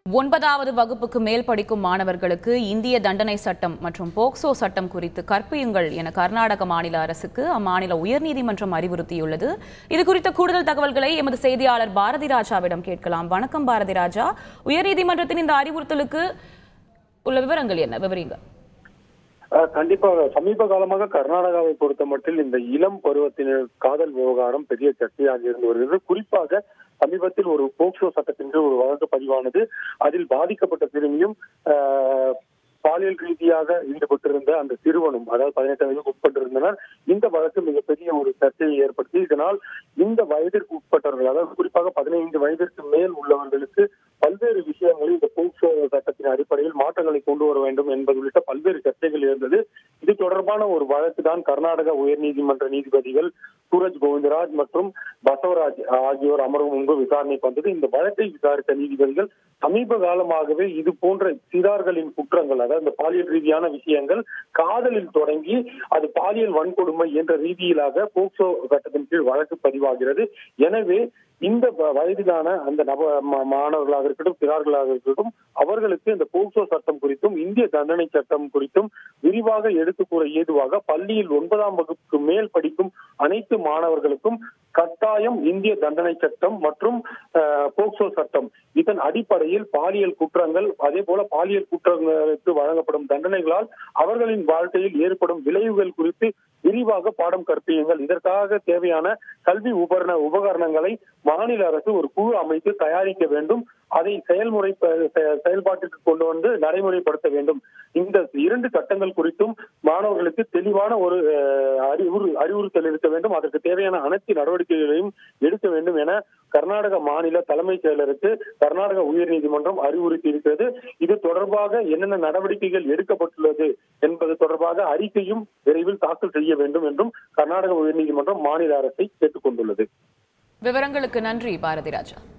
ஒன்பதாவது வகுப்புக்கு மேல் படிக்கும் மாணவர்களுக்கு இந்திய தண்டனை சட்டம் மற்றும் போக்சோ சட்டம் குறித்து கற்பியுங்கள் என கர்நாடக மாநில அரசுக்கு அம்மாநில உயர்நீதிமன்றம் அறிவுறுத்தியுள்ளது இது குறித்த கூடுதல் தகவல்களை எமது செய்தியாளர் பாரதி ராஜாவிடம் கேட்கலாம் வணக்கம் பாரதி ராஜா உயர்நீதிமன்றத்தின் இந்த அறிவுறுத்தலுக்கு உள்ள விவரங்கள் என்ன விவரிங்க அஹ் கண்டிப்பாக சமீப காலமாக கர்நாடகாவை பொறுத்த மட்டில் இந்த இளம் பருவத்தினர் காதல் விவகாரம் பெரிய சர்ச்சையாக இருந்து வருகிறது குறிப்பாக சமீபத்தில் ஒரு போக்சோ சட்டத்தின் கீழ் ஒரு வழக்கு பதிவானது அதில் பாதிக்கப்பட்ட சிறுமியும் அஹ், பாலியல் ரீதியாக ஈடுபட்டிருந்த அந்த சிறுவனும் அதாவது பதினெட்டு வயதுக்கு உட்பட்டிருந்தனர் இந்த வழக்கு மிகப்பெரிய ஒரு சர்ச்சையை ஏற்படுத்தி இதனால் இந்த வயதிற்கு உட்பட்டவர்கள் அதாவது குறிப்பாக பதினைந்து வயதிற்கு மேல் உள்ளவர்களுக்கு பல்வேறு விஷயங்களில் இந்த போக்சோ சட்டத்தின் அடிப்படையில் மாற்றங்களை கொண்டு வர வேண்டும் என்பது உள்ளிட்ட பல்வேறு சர்ச்சைகள் இருந்தது இது தொடர்பான ஒரு வழக்கு தான் கர்நாடக உயர்நீதிமன்ற நீதிபதிகள் சூரஜ் கோவிந்தராஜ் மற்றும் பசவராஜ் ஆகியோர் அமர்வு முன்பு விசாரணைக்கு வந்தது இந்த வழக்கை விசாரித்த நீதிபதிகள் சமீப காலமாகவே இது போன்ற சிறார்களின் குற்றங்கள் அதாவது இந்த பாலியல் ரீதியான விஷயங்கள் காதலில் தொடங்கி அது பாலியல் வன்கொடுமை என்ற ரீதியிலாக போக்சோ சட்டத்தின் கீழ் வழக்கு பதிவாகிறது எனவே இந்த வ- வயதிலான அந்த நப ம- மாணவர்களாக இருக்கட்டும் சிறார்களாக இருக்கட்டும் அவர்களுக்கு இந்த போக்சோ சட்டம் குறித்தும் இந்திய தண்டனை சட்டம் குறித்தும் விரிவாக எடுத்துக் கூற ஏதுவாக பள்ளியில் ஒன்பதாம் வகுப்புக்கு மேல் படிக்கும் அனைத்து மாணவர்களுக்கும் கட்டாயம் இந்திய தண்டனை சட்டம் மற்றும் அஹ், போக்சோ சட்டம் இதன் அடிப்படையில் பாலியல் குற்றங்கள் அதே போல பாலியல் குற்றங்களுக்கு வழங்கப்படும் தண்டனைகளால் அவர்களின் வாழ்க்கையில் ஏற்படும் விளைவுகள் குறித்து விரிவாக பாடம் கற்பியுங்கள் இதற்காக தேவையான கல்வி உபகரண உபகரணங்களை மாநில அரசு ஒரு குழு அமைத்து தயாரிக்க வேண்டும் அதை செயல்முறை ப- செ- செயல்பாட்டிற்கு கொண்டு வந்து நடைமுறைப்படுத்த வேண்டும் இந்த இரண்டு சட்டங்கள் குறித்தும் மாணவர்களுக்கு தெளிவான ஒரு அஹ், அறிவுறு அறிவுறுத்தல் இருக்க வேண்டும் அதற்கு தேவையான அனைத்து நடவடிக்கைகளையும் எடுக்க வேண்டும் என கர்நாடக மாநில தலைமைச் செயலருக்கு கர்நாடக உயர்நீதிமன்றம் அறிவுறுத்தி இருக்கிறது இது தொடர்பாக என்னென்ன நடவடிக்கைகள் எடுக்கப்பட்டுள்ளது என்பது தொடர்பாக அறிக்கையும் விரைவில் தாக்கல் செய்ய வேண்டும் என்றும் கர்நாடக உயர்நீதிமன்றம் மாநில அரசை கேட்டுக் கொண்டுள்ளது விவரங்களுக்கு நன்றி பாரதி ராஜா